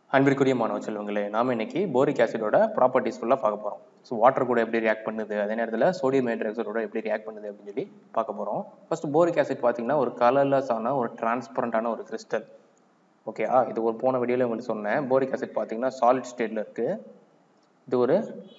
அன்பிற்குரிய மாணவ செல்வங்களே நாம இன்னைக்கு போரிக் ஆசிடோட ப்ராப்பர்ட்டிஸ் ஃபுல்லாக பார்க்க போகிறோம் ஸோ வாட்டர் கூட எப்படி ரியாக்ட் பண்ணுது அதே நேரத்தில் சோடியம் ஹைட்ராக்சைடோட எப்படி ரியாக்ட் பண்ணுது அப்படின்னு சொல்லி பார்க்க போகிறோம் ஃபர்ஸ்ட் போரிக் ஆசிட் பார்த்தீங்கன்னா ஒரு கலர்லெஸ் ஆன ஒரு டிரான்ஸ்பரண்டான ஒரு கிறிஸ்டல் ஓகேயா இது ஒரு போன வீடியோவில் உங்களுக்கு சொன்னேன் போரிக் ஆசிட் பார்த்தீங்கன்னா சாலிட் ஸ்டேட்டில் இருக்குது இது ஒரு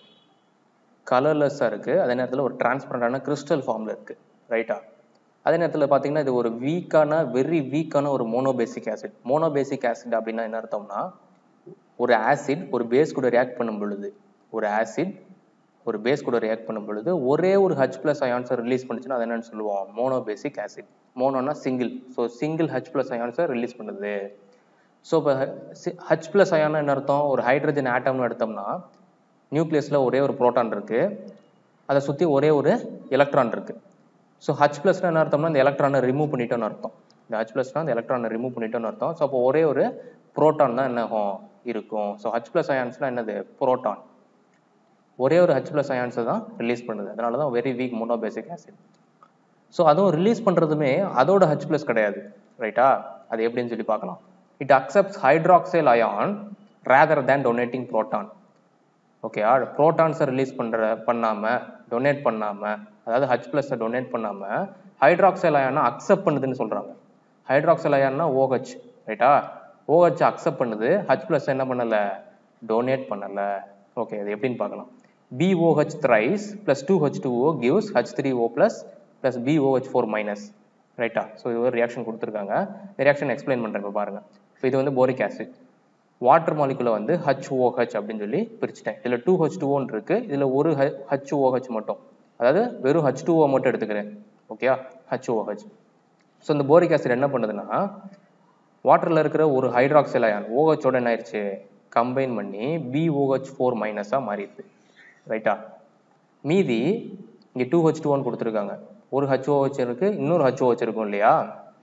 கலர்லெஸ்ஸாக இருக்குது அதே நேரத்தில் ஒரு டிரான்ஸ்பரண்டான கிறிஸ்டல் ஃபார்மில் இருக்குது ரைட்டா அதே நேரத்தில் பார்த்தீங்கன்னா இது ஒரு வீக்கான வெரி வீக்கான ஒரு மோனோபேசிக் ஆசிட் மோனோபேசிக் ஆசிட் அப்படின்னா என்ன அர்த்தம்னா ஒரு ஆசிட் ஒரு பேஸ் கூட ரியாக்ட் பண்ணும் பொழுது ஒரு ஆசிட் ஒரு பேஸ் கூட ரியாக்ட் பண்ணும் பொழுது ஒரே ஒரு ஹச் பிளஸ் அயான்ஸை ரிலீஸ் பண்ணுச்சுன்னா அது என்னன்னு சொல்லுவோம் மோனோபேசிக் ஆசிட் மோனோனா single so single H plus அயான்ஸை ரிலீஸ் பண்ணுது ஸோ இப்போ ஹச் பிளஸ் அயான் என்ன அர்த்தம் ஒரு ஹைட்ரஜன் ஆட்டம்னு எடுத்தோம்னா நியூக்ளியஸில் ஒரே ஒரு புரோட்டான் இருக்குது அதை சுற்றி ஒரே ஒரு எலக்ட்ரான் இருக்குது ஸோ ஹச் ப்ளஸ்னா என்ன அர்த்தம்னா இந்த எலக்ட்ரானை ரிமூவ் பண்ணிட்டோம்னு அர்த்தம் இந்த ஹச் ப்ளஸ்னா இந்த எலக்ட்ரானை ரிமூவ் பண்ணிட்டோம்னு அர்த்தம் ஸோ அப்போ ஒரே ஒரு புரோட்டான் தான் என்ன ஆகும் இருக்கும் ஸோ ஹச் ப்ளஸ் அயான்ஸ்னா என்னது புரோட்டான் ஒரே ஒரு ஹச் ப்ளஸ் அயான்ஸை தான் ரிலீஸ் பண்ணுது அதனால தான் very weak monobasic acid so அதுவும் ரிலீஸ் பண்ணுறதுமே அதோட ஹச் ப்ளஸ் கிடையாது ரைட்டா அது எப்படின்னு சொல்லி பார்க்கலாம் it accepts hydroxyl ion rather than donating proton okay ப்ரோட்டான்ஸை ரிலீஸ் பண்ணுற பண்ணாமல் டொனேட் பண்ணாமல் அதாவது ஹச் ப்ளஸை டொனேட் பண்ணாமல் ஹைட்ராக்சைல் அயானை அக்செப்ட் பண்ணுதுன்னு சொல்கிறாங்க ஹைட்ராக்சைல் அயான்னா ஓஹெச் ரைட்டா ஓஹெச் அக்செப்ட் பண்ணுது ஹச் ப்ளஸ் என்ன பண்ணலை டொனேட் பண்ணலை ஓகே அது எப்படின்னு பார்க்கலாம் B O H thrice plus two H two ஓ gives H three O plus plus B O H four minus ரைட்டா ஸோ இது ஒரு ரியாக்ஷன் கொடுத்துருக்காங்க இந்த ரியாக்ஷன் எக்ஸ்பிளைன் பண்ணுறேன் இப்போ பாருங்கள் ஸோ இது வந்து போரிக் ஆசிட் வாட்டர் மாலிகுலை வந்து ஹச்ஓஹெச் அப்படின்னு சொல்லி பிரிச்சுட்டேன் இதில் டூ ஹெச் டூஓன்னு இருக்கு இதில் ஒரு ஹச்ஓஹெச் மட்டும் அதாவது வெறும் ஹச் டூஓ மட்டும் எடுத்துக்கிறேன் ஓகேயா ஹச்ஓஹெச் ஸோ இந்த போரிக் ஆசிட் என்ன பண்ணுதுன்னா வாட்டரில் இருக்கிற ஒரு ஹைட்ராக்சைல் அயான் ஓஹெச்சோட என்ன ஆயிடுச்சு கம்பைன் பண்ணி பிஓஹெச் ஃபோர் மைனஸாக மாறிடுது ரைட்டா மீதி இங்கே டூ ஹெச் டூ ஒன் கொடுத்துருக்காங்க ஒரு ஹச்ஓஹெச் இருக்கு இன்னொரு ஹச்ஓஹெச் இருக்கும் இல்லையா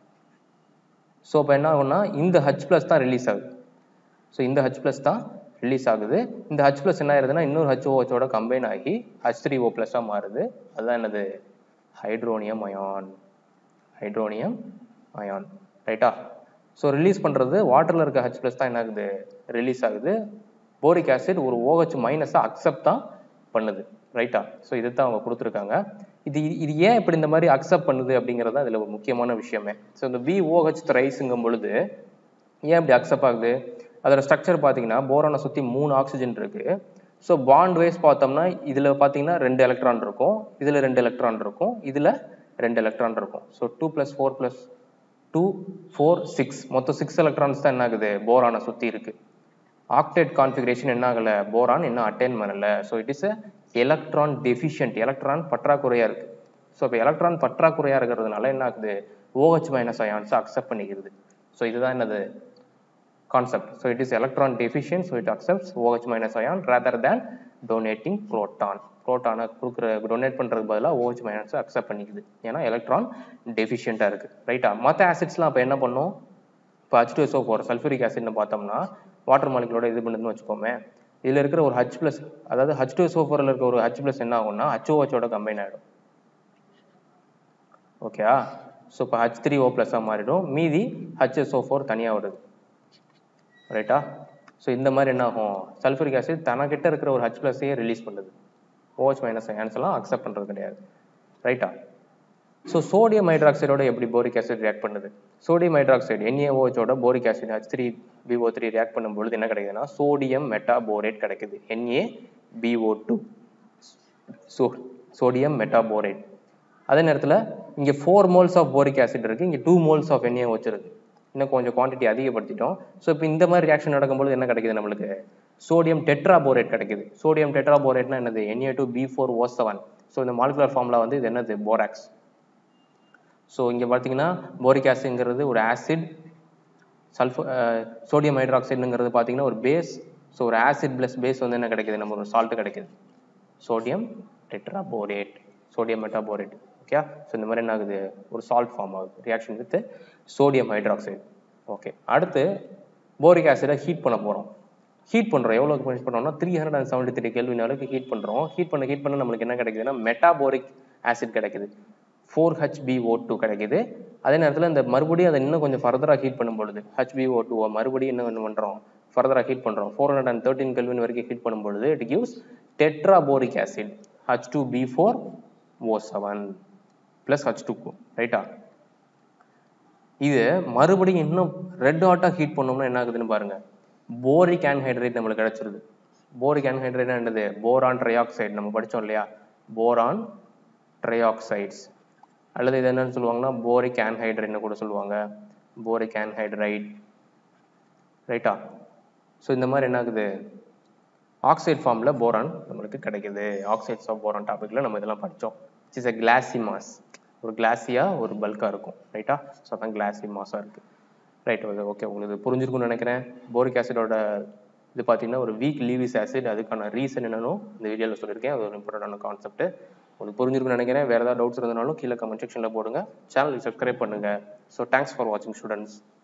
ஸோ இப்போ என்ன ஆகும்னா இந்த ஹச் ப்ளஸ் தான் ரிலீஸ் ஆகுது ஸோ இந்த ஹச் ப்ளஸ் தான் ரிலீஸ் ஆகுது இந்த ஹச் ப்ளஸ் என்ன ஆயிருதுன்னா இன்னொரு ஹச்ஓஹெச்சோட கம்பைன் ஆகி ஹச் த்ரீ ஓ ப்ளஸ்ஸாக மாறுது அதுதான் என்னது ஹைட்ரோனியம் அயான் ஹைட்ரோனியம் அயான் ரைட்டா ஸோ ரிலீஸ் பண்ணுறது வாட்டரில் இருக்க ஹச் ப்ளஸ் தான் என்ன ஆகுது ரிலீஸ் ஆகுது போரிக் ஆசிட் ஒரு ஓஹெச் மைனஸாக அக்செப்ட் தான் பண்ணுது ரைட்டா ஸோ இது தான் அவங்க கொடுத்துருக்காங்க இது இது ஏன் இப்படி இந்த மாதிரி அக்செப்ட் பண்ணுது அப்படிங்கிறது தான் இதில் ஒரு முக்கியமான விஷயமே ஸோ இந்த பிஓஹெச் த்ரைஸுங்கும் பொழுது ஏன் இப்படி அக்செப்ட் ஆகுது அதோட ஸ்ட்ரக்சர் பார்த்தீங்கன்னா போரானை சுற்றி மூணு ஆக்சிஜன் இருக்கு ஸோ பாண்ட் வைஸ் பார்த்தோம்னா இதில் பார்த்தீங்கன்னா ரெண்டு எலக்ட்ரான் இருக்கும் இதில் ரெண்டு எலக்ட்ரான் இருக்கும் இதில் ரெண்டு எலக்ட்ரான் இருக்கும் so two plus four plus two four six மொத்தம் சிக்ஸ் எலக்ட்ரான்ஸ் தான் என்ன ஆகுது போரானை சுற்றி இருக்கு ஆக்டேட் கான்ஃபிகரேஷன் என்ன ஆகலை போரான் இன்னும் அட்டைன் பண்ணலை so it is electron deficient electron பற்றாக்குறையாக இருக்கு ஸோ இப்போ எலக்ட்ரான் பற்றாக்குறையாக இருக்கிறதுனால என்ன ஆகுது ஓஹெச் மைனஸ் அயான்ஸ் அக்செப்ட் பண்ணிக்கிறது ஸோ இதுதான் என்னது concept. So it is electron deficient, so it accepts OH minus ion rather than donating proton. புரோட்டானை கொடுக்குற டொனேட் பண்ணுறதுக்கு பதிலாக ஓஹெச் மைனஸை அக்செப்ட் பண்ணிக்குது ஏன்னா எலக்ட்ரான் டெஃபிஷியண்ட்டாக இருக்குது ரைட்டா மற்ற ஆசிட்ஸ்லாம் அப்போ என்ன பண்ணும் இப்போ H two S O four sulphuric ஆசிட்னு பார்த்தோம்னா வாட்டர் மாலிகுலோட இது பண்ணுதுன்னு வச்சுக்கோமே இதில் இருக்கிற ஒரு ஹச் ப்ளஸ் அதாவது ஹச் டூ எஸ்ஓ ஃபோரில் இருக்க ஒரு ஹச் ப்ளஸ் என்ன ஆகும்னா ஹச்ஓஹெச்சோட கம்பைன் ஆகிடும் ஓகேயா ஸோ இப்போ ஹச் த்ரீ ஓ ப்ளஸ்ஸாக மாறிடும் மீதி ஹச்எஸ்ஓ ஃபோர் தனியாக வருது ரைட்டா ஸோ இந்த மாதிரி என்ன ஆகும் சல்ஃபரிக் ஆசிட் தனக்கிட்ட இருக்கிற ஒரு ஹச் ப்ளஸையே ரிலீஸ் பண்ணுது ஓஹெச் மைனஸ் அயான்ஸ் எல்லாம் அக்செப்ட் பண்ணுறது கிடையாது ரைட்டா ஸோ சோடியம் ஹைட்ராக்சைடோட எப்படி போரிக் ஆசிட் ரியாக்ட் பண்ணுது சோடியம் ஹைட்ராக்சைடு என்ஏஓஹெச்சோட boric acid H three B O three react பண்ணும்பொழுது என்ன கிடைக்குதுன்னா சோடியம் மெட்டாபோரேட் கிடைக்குது N A B O two so sodium metaborate அதே நேரத்தில் இங்கே four moles of boric acid இருக்குது இங்கே டூ மோல்ஸ் ஆஃப் என்ஏ வச்சிருக்கு இன்னும் கொஞ்சம் குவான்டிட்டி அதிகப்படுத்திட்டோம் ஸோ இப்போ இந்த மாதிரி ரியாக்ஷன் நடக்கும்போது என்ன கிடைக்குது நம்மளுக்கு சோடியம் டெட்ராபோரேட் கிடைக்குது சோடியம் டெட்ராபோரேட்னா என்னது N A two B four O seven so இந்த மாலிகுலர் ஃபார்மில் வந்து இது என்னது போராக்ஸ் ஸோ இங்கே பார்த்தீங்கன்னா போரிக் ஆசிட்ங்கிறது ஒரு ஆசிட் சல்ஃபோ சோடியம் ஹைட்ராக்சைடுங்கிறது பார்த்தீங்கன்னா ஒரு பேஸ் ஸோ ஒரு ஆசிட் ப்ளஸ் பேஸ் வந்து என்ன கிடைக்குது நம்ம ஒரு சால்ட் கிடைக்குது sodium tetraborate sodium metaborate okay so இந்த மாதிரி என்ன ஆகுது ஒரு சால்ட் ஃபார்ம் ஆகுது reaction with sodium hydroxide okay அடுத்து போரிக் ஆசிடை ஹீட் பண்ண போகிறோம் ஹீட் பண்ணுறோம் எவ்வளோக்கு ஹீட் பண்ணுறோம்னா three hundred and seventy three kelvin அளவுக்கு ஹீட் பண்ணுறோம் ஹீட் பண்ண ஹீட் பண்ண நம்மளுக்கு என்ன கிடைக்குதுன்னா மெட்டாபோரிக் ஆசிட் கிடைக்குது ஃபோர் ஹெச்பிஓ டூ கிடைக்குது அதே நேரத்தில் இந்த மறுபடியும் அதை இன்னும் கொஞ்சம் ஃபர்தராக ஹீட் பண்ணும் பொழுது ஹெச்பிஓ டூவை மறுபடியும் என்ன என்ன பண்ணுறோம் ஃபர்தராக ஹீட் பண்ணுறோம் four hundred and thirteen kelvin வரைக்கும் ஹீட் பண்ணும்பொழுது it gives tetraboric acid H two B four O seven plus H two ரைட்டா இது மறுபடியும் இன்னும் ரெட் ஹாட்டாக ஹீட் பண்ணோம்னா என்ன ஆகுதுன்னு பாருங்க போரிக் ஆன்ஹைட்ரேட் நம்மளுக்கு கிடைச்சிருது போரிக் ஆன்ஹைட்ரேட் என்னது போரான் ட்ரையாக்சைடு நம்ம படிச்சோம் இல்லையா போரான் ட்ரையாக்சைட்ஸ் அல்லது இது என்னன்னு சொல்லுவாங்கன்னா போரிக் ஆன்ஹைட்ரைட்னு கூட சொல்லுவாங்க போரிக் ஆன்ஹைட்ரைட் ரைட்டா ஸோ இந்த மாதிரி என்ன ஆகுது ஆக்சைடு ஃபார்மில் போரான் நம்மளுக்கு கிடைக்குது ஆக்சைட்ஸ் ஆஃப் போரான் டாப்பிக்கில் நம்ம இதெல்லாம் படித்தோம் இட்ஸ் a glassy மாஸ் ஒரு கிளாஸியாக ஒரு பல்காக இருக்கும் ரைட்டா ஸோ அதான் கிளாஸி மாஸாக இருக்குது ரைட் ஓகே ஓகே உங்களுக்கு இது புரிஞ்சிருக்கும்னு நினைக்கிறேன் போரிக் ஆசிடோட இது பார்த்தீங்கன்னா ஒரு வீக் லீவிஸ் ஆசிட் அதுக்கான ரீசன் என்னன்னு இந்த வீடியோவில் சொல்லியிருக்கேன் அது ஒரு இம்பார்ட்டண்டான கான்செப்ட் உங்களுக்கு புரிஞ்சிருக்கும்னு நினைக்கிறேன் வேறு ஏதாவது டவுட்ஸ் இருந்தாலும் கீழே கமெண்ட் செக்ஷனில் போடுங்க சேனலுக்கு சப்ஸ்கிரைப் பண்ணுங்கள் ஸோ தேங்க்ஸ் ஃபார் வாட்சிங் ஸ்டூடெண்ட்ஸ்